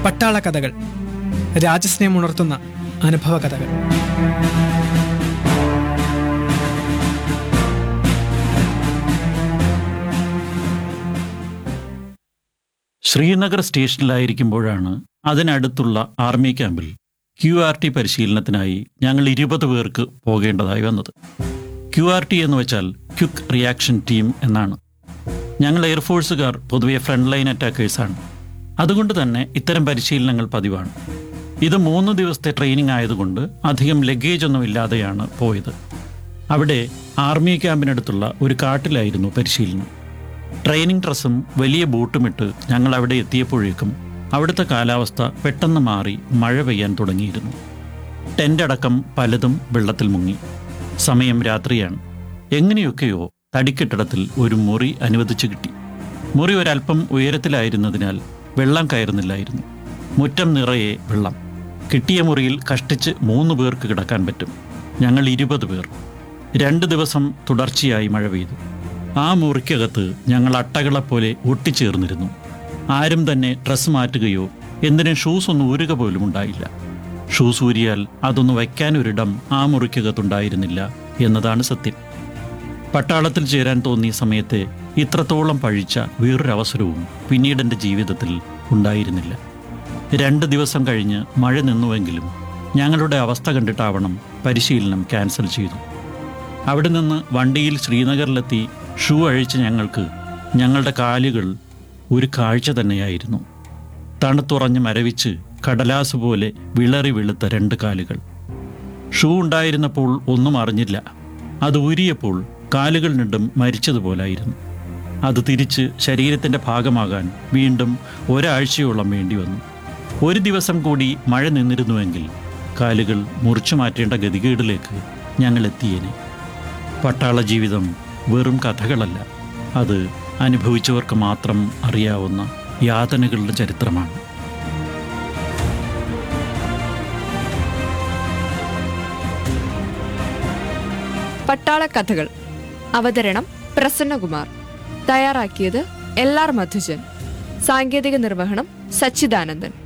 പട്ടാള കഥകൾ രാജസ്നേഹം ഉണർത്തുന്ന അനുഭവ കഥകൾ ശ്രീനഗർ സ്റ്റേഷനിലായിരിക്കുമ്പോഴാണ് അതിനടുത്തുള്ള ആർമി ക്യാമ്പിൽ ക്യു ആർ ടി പരിശീലനത്തിനായി ഞങ്ങൾ ഇരുപത് പേർക്ക് പോകേണ്ടതായി വന്നത് ക്യു ആർ ടി എന്ന് വെച്ചാൽ ക്വിക്ക് റിയാക്ഷൻ ടീം എന്നാണ് ഞങ്ങൾ എയർഫോഴ്സുകാർ പൊതുവെ ഫ്രണ്ട് ലൈൻ അറ്റാക്കേഴ്സാണ് അതുകൊണ്ട് തന്നെ ഇത്തരം പരിശീലനങ്ങൾ പതിവാണ് ഇത് മൂന്ന് ദിവസത്തെ ട്രെയിനിങ് ആയതുകൊണ്ട് അധികം ലഗേജ് ഒന്നും ഇല്ലാതെയാണ് പോയത് അവിടെ ആർമി ക്യാമ്പിനടുത്തുള്ള ഒരു കാട്ടിലായിരുന്നു പരിശീലനം ട്രെയിനിങ് ഡ്രസ്സും വലിയ ബൂട്ടുമിട്ട് ഞങ്ങൾ അവിടെ എത്തിയപ്പോഴേക്കും അവിടുത്തെ കാലാവസ്ഥ പെട്ടെന്ന് മാറി മഴ പെയ്യാൻ തുടങ്ങിയിരുന്നു ടെൻ്റ് അടക്കം പലതും വെള്ളത്തിൽ മുങ്ങി സമയം രാത്രിയാണ് എങ്ങനെയൊക്കെയോ തടിക്കെട്ടിടത്തിൽ ഒരു മുറി അനുവദിച്ചു കിട്ടി മുറി ഒരല്പം ഉയരത്തിലായിരുന്നതിനാൽ വെള്ളം കയറുന്നില്ലായിരുന്നു മുറ്റം നിറയെ വെള്ളം കിട്ടിയ മുറിയിൽ കഷ്ടിച്ച് മൂന്ന് പേർക്ക് കിടക്കാൻ പറ്റും ഞങ്ങൾ ഇരുപത് പേർ രണ്ട് ദിവസം തുടർച്ചയായി മഴ പെയ്തു ആ മുറിക്കകത്ത് ഞങ്ങൾ അട്ടകളെപ്പോലെ ഒട്ടിച്ചേർന്നിരുന്നു ആരും തന്നെ ഡ്രസ്സ് മാറ്റുകയോ എന്തിനും ഷൂസ് ഒന്നും ഊരുക പോലും ഉണ്ടായില്ല ഷൂസ് ഊരിയാൽ അതൊന്ന് വയ്ക്കാനൊരിടം ആ മുറിക്കകത്തുണ്ടായിരുന്നില്ല എന്നതാണ് സത്യം പട്ടാളത്തിൽ ചേരാൻ തോന്നിയ സമയത്തെ ഇത്രത്തോളം പഴിച്ച വേറൊരവസരവും പിന്നീട് എൻ്റെ ജീവിതത്തിൽ ഉണ്ടായിരുന്നില്ല രണ്ട് ദിവസം കഴിഞ്ഞ് മഴ നിന്നുവെങ്കിലും ഞങ്ങളുടെ അവസ്ഥ കണ്ടിട്ടാവണം പരിശീലനം ക്യാൻസൽ ചെയ്തു അവിടെ നിന്ന് വണ്ടിയിൽ ശ്രീനഗറിലെത്തി ഷൂ അഴിച്ച് ഞങ്ങൾക്ക് ഞങ്ങളുടെ കാലുകൾ ഒരു കാഴ്ച തന്നെയായിരുന്നു തണുത്തുറഞ്ഞ് മരവിച്ച് കടലാസ് പോലെ വിളറി വെളുത്ത രണ്ട് കാലുകൾ ഷൂ ഉണ്ടായിരുന്നപ്പോൾ ഒന്നും അറിഞ്ഞില്ല അത് ഊരിയപ്പോൾ കാലുകൾ രണ്ടും മരിച്ചതുപോലായിരുന്നു അത് തിരിച്ച് ശരീരത്തിൻ്റെ ഭാഗമാകാൻ വീണ്ടും ഒരാഴ്ചയോളം വേണ്ടി വന്നു ഒരു ദിവസം കൂടി മഴ നിന്നിരുന്നുവെങ്കിൽ കാലുകൾ മുറിച്ചു മാറ്റേണ്ട ഗതികേടിലേക്ക് ഞങ്ങൾ എത്തിയേനെ പട്ടാള ജീവിതം വെറും കഥകളല്ല അത് അനുഭവിച്ചവർക്ക് മാത്രം അറിയാവുന്ന യാതനകളുടെ ചരിത്രമാണ് പട്ടാള കഥകൾ അവതരണം പ്രസന്നകുമാർ തയ്യാറാക്കിയത് എൽ ആർ മധുജൻ സാങ്കേതിക നിർവഹണം സച്ചിദാനന്ദൻ